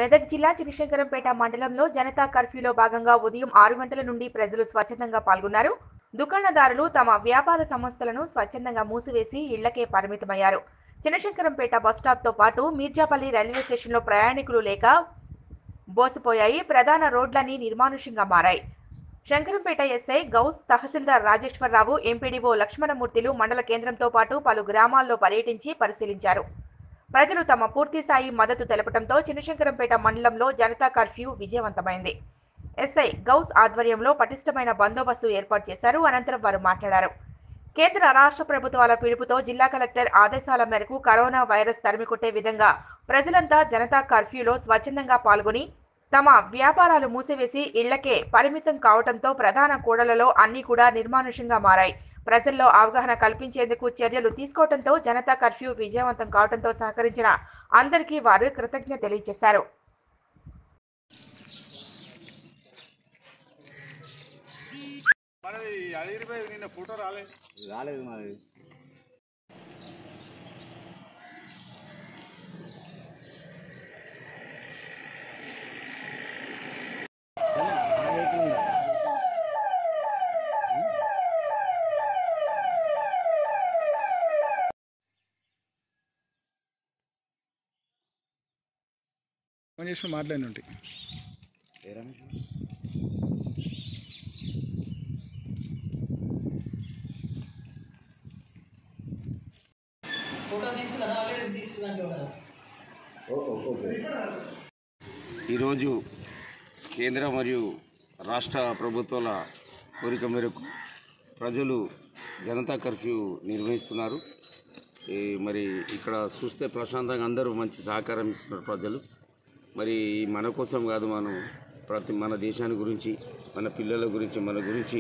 మెదక్ జిల్లా చినశంకరంపేట మండలంలో జనతా కర్ఫ్యూలో భాగంగా ఉదయం ఆరు గంటల నుండి ప్రజలు స్వచ్ఛందంగా పాల్గొన్నారు దుకాణదారులు తమ వ్యాపార సంస్థలను స్వచ్ఛందంగా మూసివేసి ఇళ్లకే పరిమితమయ్యారు చినశంకరంపేట బస్టాప్తో పాటు మీర్జాపల్లి రైల్వే స్టేషన్లో ప్రయాణికులు లేక బోసిపోయాయి ప్రధాన రోడ్లన్నీ నిర్మానుష్యంగా మారాయి శంకరంపేట ఎస్ఐ గౌస్ తహసీల్దార్ రాజేశ్వరరావు ఎంపీడీఓ లక్ష్మణమూర్తిలు మండల కేంద్రంతో పాటు పలు గ్రామాల్లో పర్యటించి పరిశీలించారు ప్రజలు తమ పూర్తి స్థాయి మద్దతు తెలపడంతో చినశంకరంపేట మండలంలో జనతా కర్ఫ్యూ విజయవంతమైంది ఎస్ఐ గౌస్ ఆధ్వర్యంలో పటిష్టమైన బందోబస్తు ఏర్పాటు చేశారు అనంతరం వారు మాట్లాడారు కేంద్ర రాష్ట్ర ప్రభుత్వాల పిలుపుతో జిల్లా కలెక్టర్ ఆదేశాల మేరకు కరోనా వైరస్ తరిమికొట్టే విధంగా ప్రజలంతా జనతా కర్ఫ్యూలో స్వచ్ఛందంగా పాల్గొని తమ వ్యాపారాలు మూసివేసి ఇళ్లకే పరిమితం కావడంతో ప్రధాన కూడలలో అన్ని కూడా నిర్మానుష్యంగా మారాయి ప్రజల్లో అవగాహన కల్పించేందుకు చర్యలు తీసుకోవడంతో జనతా కర్ఫ్యూ విజయవంతం కావడంతో సహకరించిన అందరికీ వారు కృతజ్ఞత తెలియజేశారు మనది అదిరిపోయి నిన్న ఫోటో రాలే రాలేదు మరి ఫోన్ చేసి మాట్లాడి ఉంటాయి ఏ రమేష్ ఈరోజు కేంద్ర మరియు రాష్ట్ర ప్రభుత్వాల కోరిక మేరకు ప్రజలు జనతా కర్ఫ్యూ నిర్వహిస్తున్నారు ఈ మరి ఇక్కడ చూస్తే ప్రశాంతంగా అందరూ మంచి సహకారం ఇస్తున్నారు ప్రజలు మరి మన కోసం కాదు మనం ప్రతి మన దేశాన్ని గురించి మన పిల్లల గురించి మన గురించి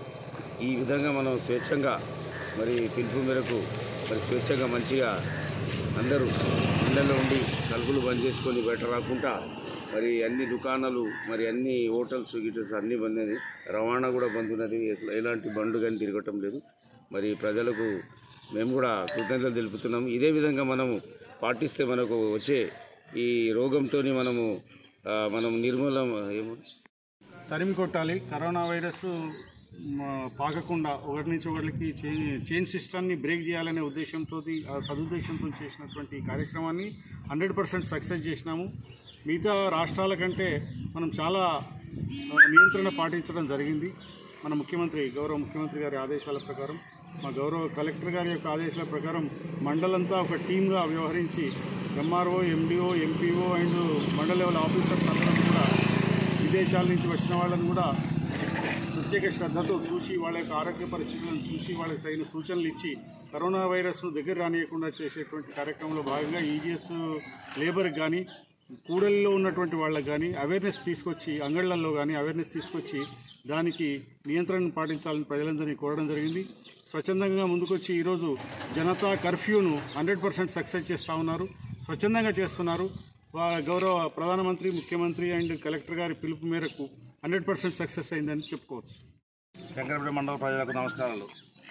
ఈ విధంగా మనం స్వేచ్ఛంగా మరి పిలుపు మేరకు మరి స్వేచ్ఛగా మంచిగా అందరూ ఇళ్ళలో ఉండి తలుపులు బంద్ చేసుకొని బయట రాకుండా మరి అన్ని దుకాణాలు మరి అన్ని హోటల్స్ గిటల్స్ అన్నీ బంద్ ఉన్నది రవాణా కూడా బంద్ ఉన్నది ఎట్లా- ఎలాంటి బండ్లు కానీ తిరగటం లేదు మరి ప్రజలకు మేము కూడా కృతజ్ఞతలు తెలుపుతున్నాము ఇదే విధంగా మనము పాటిస్తే మనకు వచ్చే ఈ రోగంతో మనము ఆ, మనం నిర్మూలం ఏమో తరిమి కొట్టాలి కరోనా వైరస్ మ, పాకకుండా ఒకటి నుంచి ఒకటికి చైన్ చైన్ సిస్టమ్ని బ్రేక్ చేయాలనే ఉద్దేశంతో ఆ సదుద్దేశంతో చేసినటువంటి ఈ కార్యక్రమాన్ని హండ్రెడ్ పర్సెంట్ సక్సెస్ చేసినాము మిగతా రాష్ట్రాల కంటే మనం చాలా ఆ, నియంత్రణ పాటించడం జరిగింది మన ముఖ్యమంత్రి గౌరవ ముఖ్యమంత్రి గారి ఆదేశాల ప్రకారం మా గౌరవ కలెక్టర్ గారి యొక్క ఆదేశాల ప్రకారం మండలంతా ఒక టీమ్గా వ్యవహరించి ఎంఆర్ఓ ఎండిఓ ఎంపీఓ అండ్ మండల లెవెల్ ఆఫీసర్స్ అందరం కూడా విదేశాల నుంచి వచ్చిన వాళ్ళని కూడా ప్రత్యేక శ్రద్ధతో చూసి వాళ్ళ యొక్క ఆరోగ్య పరిస్థితులను చూసి వాళ్ళకి తగిన సూచనలు ఇచ్చి కరోనా వైరస్ను దగ్గర రానియకుండా చేసేటువంటి కార్యక్రమంలో భాగంగా ఈజీఎస్ లేబర్కి కానీ కూడలిలో ఉన్నటువంటి వాళ్ళకి కానీ అవేర్నెస్ తీసుకొచ్చి అంగళ్ళల్లో కానీ అవేర్నెస్ తీసుకొచ్చి దానికి నియంత్రణ పాటించాలని ప్రజలందరినీ కోరడం జరిగింది స్వచ్ఛందంగా ముందుకొచ్చి ఈరోజు జనతా కర్ఫ్యూను హండ్రెడ్ పర్సెంట్ సక్సెస్ చేస్తూ ఉన్నారు స్వచ్ఛందంగా చేస్తున్నారు వా- గౌరవ ప్రధానమంత్రి ముఖ్యమంత్రి అండ్ కలెక్టర్ గారి పిలుపు మేరకు హండ్రెడ్ పర్సెంట్ సక్సెస్ అయిందని చెప్పుకోవచ్చు శంకరపేట మండల ప్రజలకు నమస్కారాలు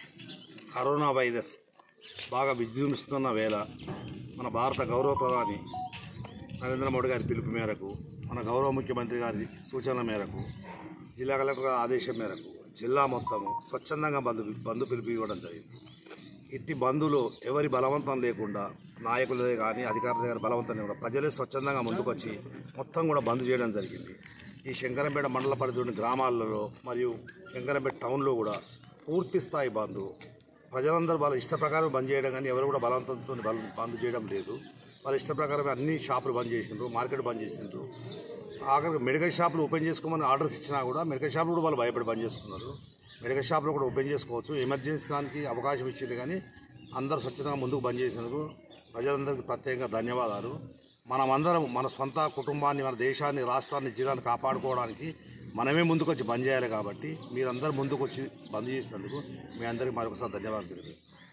కరోనా వైరస్ బాగా విజృంభిస్తున్న వేళ మన భారత గౌరవ ప్రధాని నరేంద్ర మోడీ గారి పిలుపు మేరకు మన గౌరవ ముఖ్యమంత్రి గారి సూచనల మేరకు జిల్లా కలెక్టర్ గారి ఆదేశం మేరకు జిల్లా మొత్తము స్వచ్ఛందంగా బంధు బంధు పిలుపు ఇవ్వడం జరిగింది ఇట్టి బంధులో ఎవరి బలవంతం లేకుండా నాయకులదే కానీ అధికారుల దగ్గర బలవంతం లేకుండా ప్రజలే స్వచ్ఛందంగా ముందుకొచ్చి మొత్తం కూడా బంద్ చేయడం జరిగింది ఈ శంకరంపేట మండల పరిధిలోని గ్రామాలలో మరియు శంకరంపేట టౌన్లో కూడా పూర్తి స్థాయి బంధు ప్రజలందరూ వాళ్ళ ఇష్ట ప్రకారం బంద్ చేయడం కానీ ఎవరు కూడా బలవంతంతో బల- బంద్ చేయడం లేదు వాళ్ళ ఇష్ట ప్రకారం అన్ని షాపులు బంద్ చేసిండ్రు మార్కెట్ బంద్ చేసిండ్రు ఆఖరికి మెడికల్ షాపులు ఓపెన్ చేసుకోమని ఆర్డర్స్ ఇచ్చినా కూడా మెడికల్ షాపులు కూడా వాళ్ళు భయపడి బంద్ చేసుకున్నారు మెడికల్ షాపులు కూడా ఓపెన్ చేసుకోవచ్చు ఎమర్జెన్సీ దానికి అవకాశం ఇచ్చింది కానీ అందరూ స్వచ్ఛందంగా ముందుకు బంద్ చేసినందుకు ప్రజలందరికీ ప్రత్యేకంగా ధన్యవాదాలు మనమందరం మన సొంత కుటుంబాన్ని మన దేశాన్ని రాష్ట్రాన్ని జిల్లాను కాపాడుకోవడానికి మనమే ముందుకొచ్చి బంద్ చేయాలి కాబట్టి మీరందరూ ముందుకొచ్చి బంద్ చేసినందుకు మీ అందరికీ మరొకసారి ధన్యవాదాలు తెలియజేస్తాను